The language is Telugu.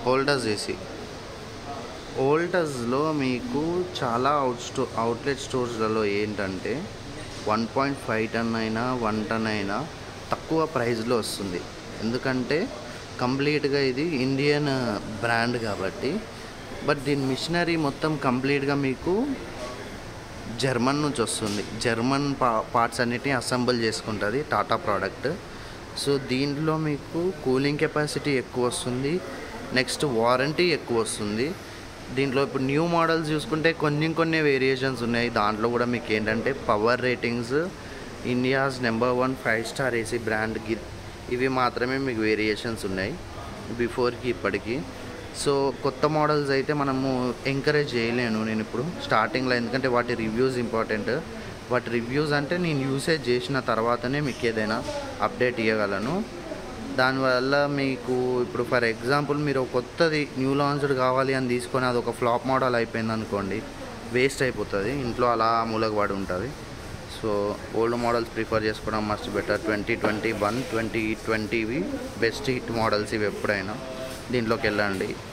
ఓల్టస్ ఏసీ ఓల్టస్లో మీకు చాలా అవుట్ స్టో అవుట్లెట్ స్టోర్స్లలో ఏంటంటే వన్ పాయింట్ ఫైవ్ టన్ అయినా వన్ టన్ అయినా తక్కువ ప్రైస్లో వస్తుంది ఎందుకంటే కంప్లీట్గా ఇది ఇండియన్ బ్రాండ్ కాబట్టి బట్ దీని మిషనరీ మొత్తం కంప్లీట్గా మీకు జర్మన్ నుంచి వస్తుంది జర్మన్ పా పార్ట్స్ అన్నిటిని అసెంబుల్ చేసుకుంటుంది టాటా ప్రోడక్ట్ సో దీంట్లో మీకు కూలింగ్ కెపాసిటీ ఎక్కువ వస్తుంది నెక్స్ట్ వారంటీ ఎక్కువ వస్తుంది దీంట్లో ఇప్పుడు న్యూ మోడల్స్ చూసుకుంటే కొన్ని కొన్ని వేరియేషన్స్ ఉన్నాయి దాంట్లో కూడా మీకు ఏంటంటే power ratings India's number one five star AC బ్రాండ్కి ఇవి మాత్రమే మీకు వేరియేషన్స్ ఉన్నాయి బిఫోర్కి ఇప్పటికి సో కొత్త మోడల్స్ అయితే మనము ఎంకరేజ్ చేయలేను నేను ఇప్పుడు స్టార్టింగ్లో ఎందుకంటే వాటి రివ్యూస్ ఇంపార్టెంట్ వాటి రివ్యూస్ అంటే నేను యూసేజ్ చేసిన తర్వాతనే మీకు ఏదైనా అప్డేట్ ఇవ్వగలను దానివల్ల మీకు ఇప్పుడు ఫర్ ఎగ్జాంపుల్ మీరు ఒక కొత్తది న్యూ లాంచ్డ్ కావాలి అని తీసుకొని అది ఒక ఫ్లాప్ మోడల్ అయిపోయింది అనుకోండి వేస్ట్ అయిపోతుంది ఇంట్లో అలా మూలకు పడి ఉంటుంది సో ఓల్డ్ మోడల్స్ ప్రిఫర్ చేసుకోవడం must better twenty twenty one twenty ట్వంటీవి బెస్ట్ హిట్ మోడల్స్ ఇవి ఎప్పుడైనా దీంట్లోకి వెళ్ళండి